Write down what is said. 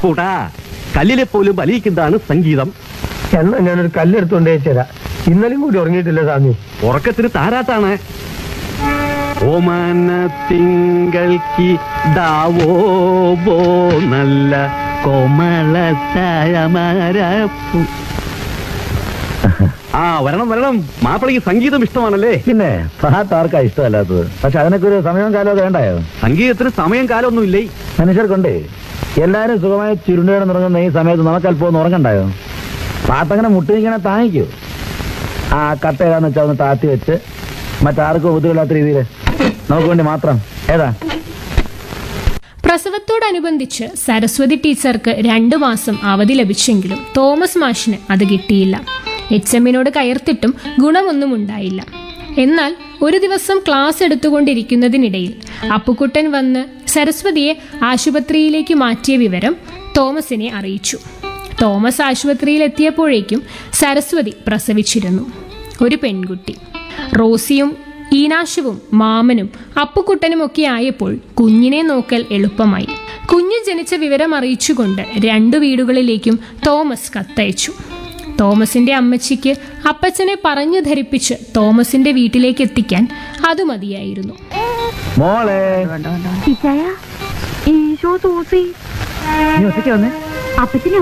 അപ്പൂട്ടാ കല്ലിലെ പോലും ബലിയിക്കുന്നതാണ് സംഗീതം എന്നാ ഞാനൊരു കല്ലെടുത്തോണ്ട് തരാം ഇന്നലെയും കൂടി ഉറങ്ങിയിട്ടില്ല സ്വാമി ഉറക്കത്തിന് താരാട്ടാണ് ഓമന തിങ്കൾക്കി ദാവോ ബോ നല്ല കോമള താഴമരപ്പു ആ വരണം വരണം മാപ്പിളയ്ക്ക് സംഗീതം ഇഷ്ടമാണല്ലേ പിന്നെ പാട്ട് ആർക്കാ ഇഷ്ടമല്ലാത്തത് പക്ഷെ അതിനൊക്കെ ഒരു സമയവും കാലമൊക്കെ വേണ്ടായോ സംഗീതത്തിന് സമയം കാലമൊന്നുമില്ലേ മനുഷ്യർക്കുണ്ടേ എല്ലാരും സുഖമായി ചുരുണ്ടുകിടന്ന് ഉറങ്ങുന്ന ഈ സമയത്ത് നമുക്ക് അല്പം ഒന്ന് ഉറങ്ങണ്ടായോ പാട്ടങ്ങനെ മുട്ടിനിങ്ങനെ താങ്ങിക്കൂ ആ കട്ട ഏതാന്ന് വെച്ചാൽ ഒന്ന് താത്തി വെച്ച് മറ്റാർക്കും ഉപദ്രവമില്ലാത്ത രീതിയിൽ നമുക്ക് വേണ്ടി മാത്രം ഏതാ പ്രസവത്തോടനുബന്ധിച്ച് സരസ്വതി ടീച്ചർക്ക് രണ്ടു മാസം അവധി ലഭിച്ചെങ്കിലും തോമസ് മാഷിന് അത് കിട്ടിയില്ല എച്ച് എമ്മിനോട് കയർത്തിട്ടും ഗുണമൊന്നും ഉണ്ടായില്ല എന്നാൽ ഒരു ദിവസം ക്ലാസ് എടുത്തുകൊണ്ടിരിക്കുന്നതിനിടയിൽ അപ്പുക്കുട്ടൻ വന്ന് സരസ്വതിയെ ആശുപത്രിയിലേക്ക് മാറ്റിയ വിവരം തോമസിനെ അറിയിച്ചു തോമസ് ആശുപത്രിയിൽ എത്തിയപ്പോഴേക്കും സരസ്വതി പ്രസവിച്ചിരുന്നു ഒരു പെൺകുട്ടി റോസിയും ഈനാശുവും മാമനും അപ്പുക്കുട്ടനുമൊക്കെ ആയപ്പോൾ കുഞ്ഞിനെ നോക്കൽ എളുപ്പമായി കുഞ്ഞ് ജനിച്ച വിവരം അറിയിച്ചുകൊണ്ട് രണ്ടു വീടുകളിലേക്കും തോമസ് കത്തയച്ചു തോമസിന്റെ അമ്മച്ചിക്ക് അപ്പച്ചനെ പറഞ്ഞു ധരിപ്പിച്ച് തോമസിന്റെ വീട്ടിലേക്ക് എത്തിക്കാൻ അത് മതിയായിരുന്നു മോളെ ഇച്ചായ ഈശോ സൂസി നീ ഒറ്റയ്ക്ക് വന്നേ അപ്പച്ചനെ